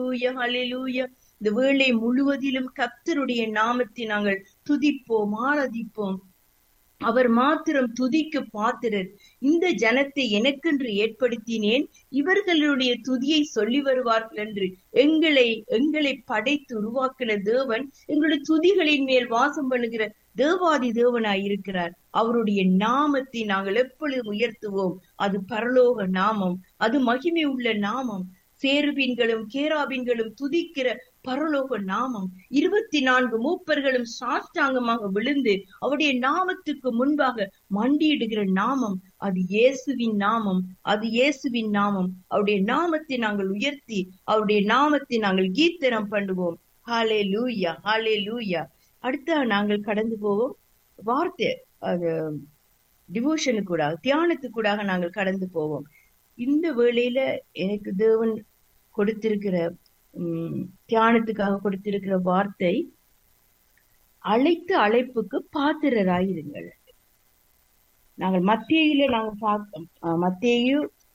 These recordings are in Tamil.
ஹalleluya ஹalleluya இந்த வேளை முழுவதிலும் கர்த்தருடைய நாமத்தை நாங்கள் துதிப்போம் ஆராதிப்போம் அவர் மாத்திரம் துதிக்கு பாத்திரர் இந்த ஜனத்தை எனக்கென்று ஏற்படுத்தினேன் இவர்களுடைய துதியை சொல்லி வருவார்கள் என்று எங்களை எங்களை படைத்து உருவாக்கின தேவன் எங்களுடைய துதிகளின் மேல் வாசம் பண்ணுகிற தேவாதி தேவனாய் இருக்கிறார் அவருடைய நாமத்தை நாங்கள் எப்பொழுதும் உயர்த்துவோம் அது பரலோக நாமம் அது மகிமை உள்ள நாமம் சேருபின்களும் கேராபின்களும் துதிக்கிற பரலோக நாமம் இருபத்தி நான்கு மூப்பர்களும் சாஷ்டாங்கமாக விழுந்து அவருடைய நாமத்துக்கு முன்பாக மண்டியிடுகிற நாமம் அது இயேசுவின் நாமம் அது இயேசுவின் நாமம் அவருடைய நாமத்தை நாங்கள் உயர்த்தி அவருடைய நாமத்தை நாங்கள் கீர்த்தனம் பண்ணுவோம் ஹாலே லூயா ஹாலே லூயா அடுத்த நாங்கள் கடந்து போவோம் வார்த்தை அது டிவோஷனுக்கூடாக தியானத்துக்கூடாக நாங்கள் கடந்து போவோம் இந்த வேளையில எனக்கு தேவன் கொடுத்திருக்கிற உம் தியானத்துக்காக கொடுத்திருக்கிற வார்த்தை அழைத்த அழைப்புக்கு பாத்திரராயிருங்கள் நாங்கள் மத்தியில நாங்க பார்த்தோம் மத்தியு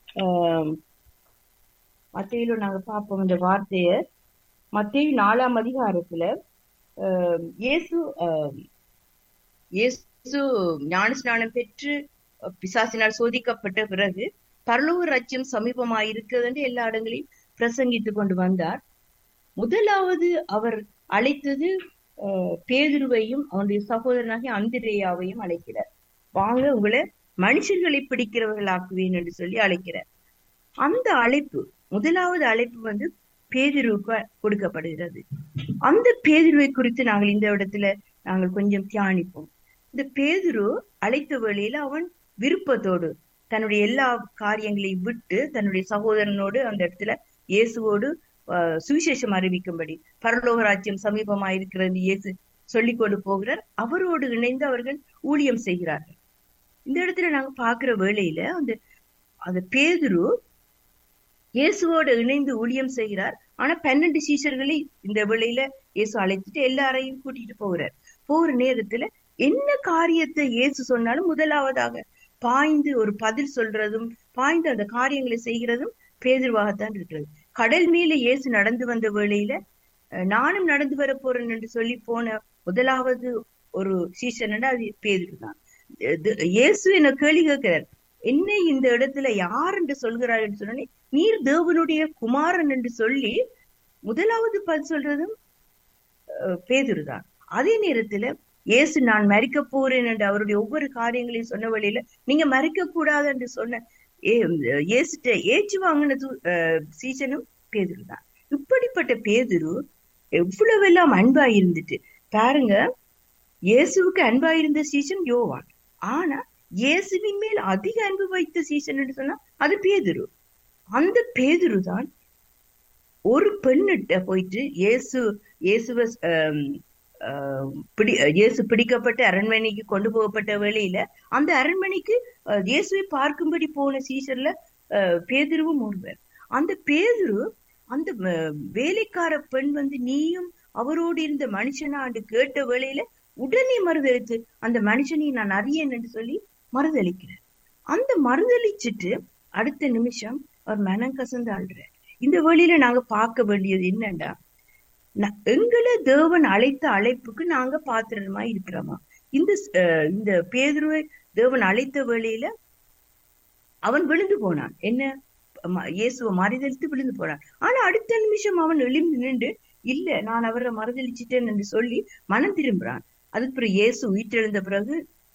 மத்தியில நாங்க பார்ப்போம் இந்த வார்த்தைய மத்திய நாலாம் அதிகாரத்துல இயேசு இயேசு ஞானஸ்நானம் பெற்று பிசாசினால் சோதிக்கப்பட்ட பிறகு பரலோக ராஜ்யம் சமீபமாயிருக்கிறது என்று எல்லா இடங்களையும் பிரசங்கித்துக் கொண்டு வந்தார் முதலாவது அவர் அழைத்தது பேதுருவையும் அவனுடைய சகோதரனாகிய அந்திரேயாவையும் அழைக்கிறார் வாங்க உங்களை மனுஷர்களை பிடிக்கிறவர்களாக்குவேன் என்று சொல்லி அழைக்கிறார் அந்த அழைப்பு முதலாவது அழைப்பு வந்து பேதிருவுக்கு கொடுக்கப்படுகிறது அந்த பேதிருவை குறித்து நாங்கள் இந்த இடத்துல நாங்கள் கொஞ்சம் தியானிப்போம் இந்த பேதுரு அழைத்த வேளையில அவன் விருப்பத்தோடு தன்னுடைய எல்லா காரியங்களையும் விட்டு தன்னுடைய சகோதரனோடு அந்த இடத்துல இயேசுவோடு சுவிசேஷம் அறிவிக்கும்படி பரலோக ராஜ்யம் சமீபமா இருக்கிறது இயேசு சொல்லிக் கொண்டு போகிறார் அவரோடு இணைந்து அவர்கள் ஊழியம் செய்கிறார்கள் இந்த இடத்துல நாங்க பாக்குற வேளையில அந்த அந்த பேதுரு இயேசுவோடு இணைந்து ஊழியம் செய்கிறார் ஆனா பன்னெண்டு சீஷர்களை இந்த வேளையில இயேசு அழைத்துட்டு எல்லாரையும் கூட்டிட்டு போகிறார் போகிற நேரத்துல என்ன காரியத்தை இயேசு சொன்னாலும் முதலாவதாக பாய்ந்து ஒரு பதில் சொல்றதும் பாய்ந்து அந்த காரியங்களை செய்கிறதும் பேதுருவாகத்தான் இருக்கிறது கடல் மேல இயேசு நடந்து வந்த வேளையில நானும் நடந்து வர போறேன் என்று சொல்லி போன முதலாவது ஒரு சீசன் அது பேதுரு தான் இயேசு என்ன கேள்வி கேட்கிறார் என்ன இந்த இடத்துல யார் என்று சொல்கிறார் என்று சொன்னே நீர் தேவனுடைய குமாரன் என்று சொல்லி முதலாவது பதில் சொல்றதும் பேதுரு தான் அதே நேரத்துல இயேசு நான் மறிக்க போறேன் என்று அவருடைய ஒவ்வொரு காரியங்களையும் சொன்ன வழியில நீங்க மறிக்க கூடாது என்று சொன்ன இயேசுட்ட ஏச்சு வாங்கினது சீசனும் பேதுரு தான் இப்படிப்பட்ட பேதுரு எவ்வளவெல்லாம் அன்பா இருந்துட்டு பாருங்க இயேசுவுக்கு அன்பா இருந்த சீசன் யோவான் ஆனா இயேசுவின் மேல் அதிக அன்பு வைத்த சீசன் என்று சொன்னா அது பேதுரு அந்த பேதுரு தான் ஒரு பெண்ணிட்ட போயிட்டு இயேசு இயேசுவ பிடி இயேசு பிடிக்கப்பட்டு அரண்மனைக்கு கொண்டு போகப்பட்ட வேளையில அந்த அரண்மனைக்கு இயேசுவை பார்க்கும்படி போன சீசர்ல பேதுருவும் ஒருவர் அந்த பேதுரு அந்த வேலைக்கார பெண் வந்து நீயும் அவரோடு இருந்த மனுஷனாண்டு கேட்ட வேளையில உடனே மறுதளித்து அந்த மனுஷனை நான் அறியேன் என்று சொல்லி மறுதளிக்கிறார் அந்த மறுதளிச்சுட்டு அடுத்த நிமிஷம் அவர் மனம் கசந்து ஆள்றார் இந்த வழியில நாங்க பார்க்க வேண்டியது என்னண்டா எங்களை தேவன் அழைத்த அழைப்புக்கு நாங்க பாத்திரமா இருக்கிறோமா இந்த இந்த பேதுருவை தேவன் அழைத்த வேளையில அவன் விழுந்து போனான் என்ன இயேசுவை மறுதளித்து விழுந்து போனான் ஆனா அடுத்த நிமிஷம் அவன் எழுந்து நின்று இல்ல நான் அவரை மறுதளிச்சிட்டேன் என்று சொல்லி மனம் திரும்புறான் அதுக்கு பிறகு இயேசு உயிர்த்தெழுந்த பிறகு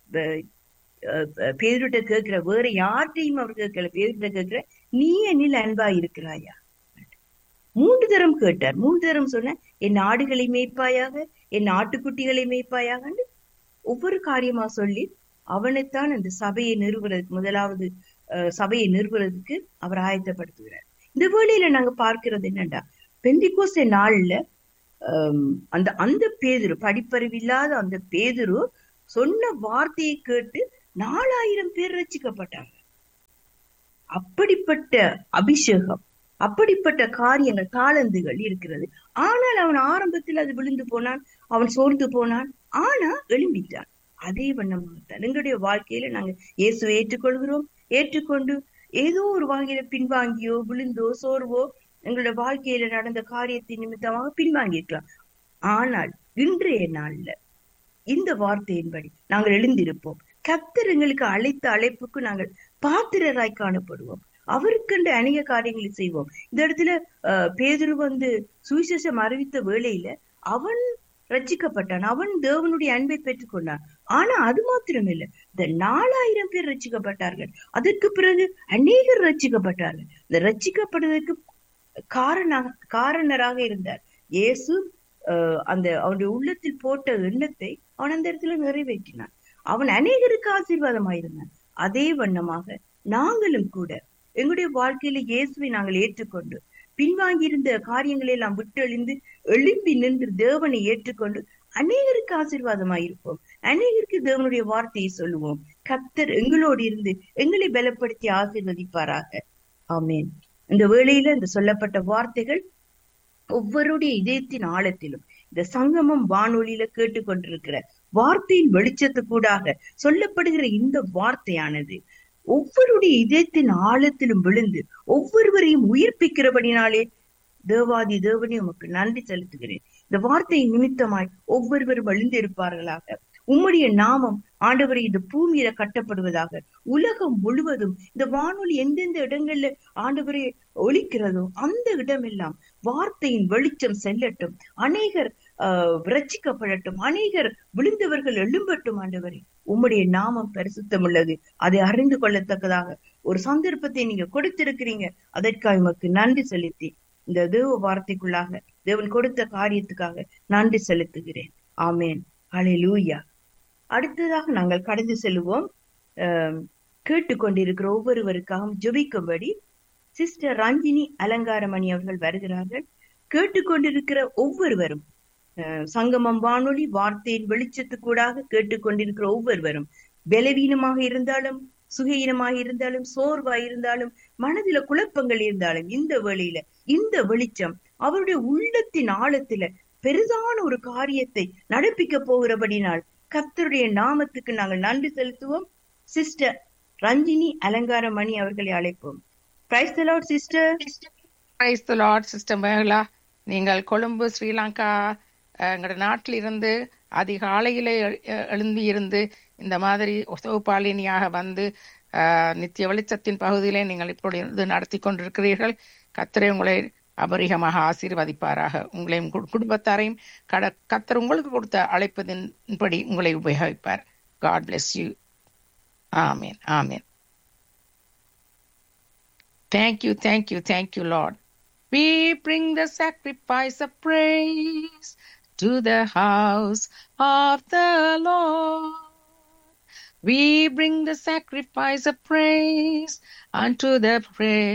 பேருட்ட கேட்கிற வேற யார்கிட்டையும் அவர் கேட்கல பேருட்ட கேட்கிற நீ என்னில் அன்பா இருக்கிறாயா மூன்று தரம் கேட்டார் மூன்று தரம் சொன்ன என் ஆடுகளை மேய்ப்பாயாக என் ஆட்டுக்குட்டிகளை மேய்ப்பாயாக ஒவ்வொரு காரியமா சொல்லி அவனைத்தான் அந்த சபையை நிறுவுறதுக்கு முதலாவது சபையை நிறுவுறதுக்கு அவர் ஆயத்தப்படுத்துகிறார் இந்த வேளையில நாங்க பார்க்கிறது என்னண்டா பெந்திகோச நாள்ல அந்த அந்த பேதுரு படிப்பறிவு இல்லாத அந்த பேதுரு சொன்ன வார்த்தையை கேட்டு நாலாயிரம் பேர் ரசிக்கப்பட்டாங்க அப்படிப்பட்ட அபிஷேகம் அப்படிப்பட்ட காரியங்கள் தாளந்துகள் இருக்கிறது ஆனால் அவன் ஆரம்பத்தில் அது விழுந்து போனான் அவன் சோர்ந்து போனான் ஆனா எழும்பிட்டான் அதே வண்ணமாகத்தான் எங்களுடைய வாழ்க்கையில நாங்க இயேசுவை ஏற்றுக்கொள்கிறோம் ஏற்றுக்கொண்டு ஏதோ ஒரு வகையில பின்வாங்கியோ விழுந்தோ சோர்வோ எங்களுடைய வாழ்க்கையில நடந்த காரியத்தின் நிமித்தமாக பின்வாங்கியிருக்கலாம் ஆனால் இன்றைய நாள்ல இந்த வார்த்தையின்படி நாங்கள் எழுந்திருப்போம் கத்தர் எங்களுக்கு அழைத்த அழைப்புக்கு நாங்கள் பாத்திரராய் காணப்படுவோம் அவருக்கென்று அநேக காரியங்களை செய்வோம் இந்த இடத்துல அஹ், பேதுரு வந்து சுவிசேஷம் அறிவித்த வேளையில அவன் ரட்சிக்கப்பட்டான் அவன் தேவனுடைய அன்பை பெற்றுக்கொண்டான் ஆனா அது மாத்திரம் இல்ல இந்த நாலாயிரம் பேர் ரட்சிக்கப்பட்டார்கள் அதற்கு பிறகு அநேகர் ரட்சிக்கப்பட்டார்கள் இந்த ரட்சிக்கப்படுவதற்கு காரண காரணராக இருந்தார் இயேசு அஹ், அந்த அவனுடைய உள்ளத்தில் போட்ட எண்ணத்தை அவன் அந்த இடத்துல நிறைவேற்றினான் அவன் அநேகருக்கு ஆசீர்வாதமாயிருந்தான் அதே வண்ணமாக நாங்களும் கூட எங்களுடைய வாழ்க்கையில இயேசுவை நாங்கள் ஏற்றுக்கொண்டு பின்வாங்கி இருந்த காரியங்களை எல்லாம் விட்டெழிந்து எழும்பி நின்று தேவனை ஏற்றுக்கொண்டு அநேகருக்கு ஆசீர்வாதமாயிருப்போம் அநேகருக்கு தேவனுடைய வார்த்தையை சொல்லுவோம் கத்தர் எங்களோடு இருந்து எங்களை பலப்படுத்தி ஆசீர்வதிப்பாராக ஆமென் இந்த வேளையில இந்த சொல்லப்பட்ட வார்த்தைகள் ஒவ்வொருடைய இதயத்தின் ஆழத்திலும் இந்த சங்கமம் வானொலியில கேட்டுக்கொண்டிருக்கிற வார்த்தையின் வெளிச்சத்துக்கூடாக சொல்லப்படுகிற இந்த வார்த்தையானது ஒவ்வொருடைய இதயத்தின் ஆழத்திலும் விழுந்து ஒவ்வொருவரையும் உயிர்ப்பிக்கிறபடினாலே தேவாதி தேவனே உமக்கு நன்றி செலுத்துகிறேன் இந்த வார்த்தையின் நிமித்தமாய் ஒவ்வொருவரும் எழுந்திருப்பார்களாக உம்முடைய நாமம் ஆண்டவரை இந்த பூமியில கட்டப்படுவதாக உலகம் முழுவதும் இந்த வானொலி எந்தெந்த இடங்கள்ல ஆண்டவரை ஒலிக்கிறதோ அந்த இடமெல்லாம் வார்த்தையின் வெளிச்சம் செல்லட்டும் அநேகர் ஆஹ் ரட்சிக்கப்படட்டும் அநேகர் விழுந்தவர்கள் எழும்பட்டும் ஆண்டவரே உம்முடைய நாமம் பரிசுத்தம் உள்ளது அதை அறிந்து கொள்ளத்தக்கதாக ஒரு சந்தர்ப்பத்தை நீங்க கொடுத்திருக்கிறீங்க அதற்காக உமக்கு நன்றி செலுத்தி இந்த தேவ வார்த்தைக்குள்ளாக தேவன் கொடுத்த காரியத்துக்காக நன்றி செலுத்துகிறேன் ஆமேன் ஹalleluya அடுத்ததாக நாங்கள் கடந்து செல்வோம் ஆம், கேட்டுக்கொண்டிருக்கிற ஒவ்வொருவருக்காகவும் ஜெபிக்கும்படி சிஸ்டர் ரஞ்சினி அலங்காரமணி அவர்கள் வருகிறார்கள் கேட்டுக்கொண்டிருக்கிற ஒவ்வொருவரும் அஹ், சங்கமம் வானொலி வார்த்தையின் வெளிச்சத்துக்கூடாக கேட்டுக்கொண்டிருக்கிற ஒவ்வொருவரும் பலவீனமாக இருந்தாலும் சுகீனமாக இருந்தாலும் சோர்வாய் இருந்தாலும் மனதில குழப்பங்கள் இருந்தாலும் இந்த வேளையில இந்த வெளிச்சம் அவருடைய உள்ளத்தின் ஆழத்தில பெரிதான ஒரு காரியத்தை நடப்பிக்க போகிறபடினால் கர்த்தருடைய நாமத்துக்கு நாங்கள் நன்றி செலுத்துவோம் சிஸ்டர் ரஞ்சினி அலங்காரமணி அவர்களை அழைப்போம் praise sister praise the lord sister Mekala நீங்கள் கொழும்பு ஸ்ரீலங்கா அஹ், எங்களோட நாட்டில் இருந்து அதிகாலையிலே எழு- எ- எழும்பி இருந்து இந்த மாதிரி தொகுப்பாளினியாக வந்து அஹ், நித்திய வெளிச்சத்தின் பகுதியிலே நீங்கள் இப்பொழுது நடத்தி கொண்டிருக்கிறீர்கள் கத்தரை உங்களை அபரிகமாக ஆசீர்வதிப்பாராக உங்களையும் கு- குடும்பத்தாரையும் கட கத்தர் உங்களுக்கு கொடுத்த அழைப்பதின்படி உங்களை உபயோகிப்பார் god bless you amen amen Thank you, thank you, thank you, Lord. We bring the sacrifice of praise to the house of the Lord. We bring the sacrifice of praise unto the praise.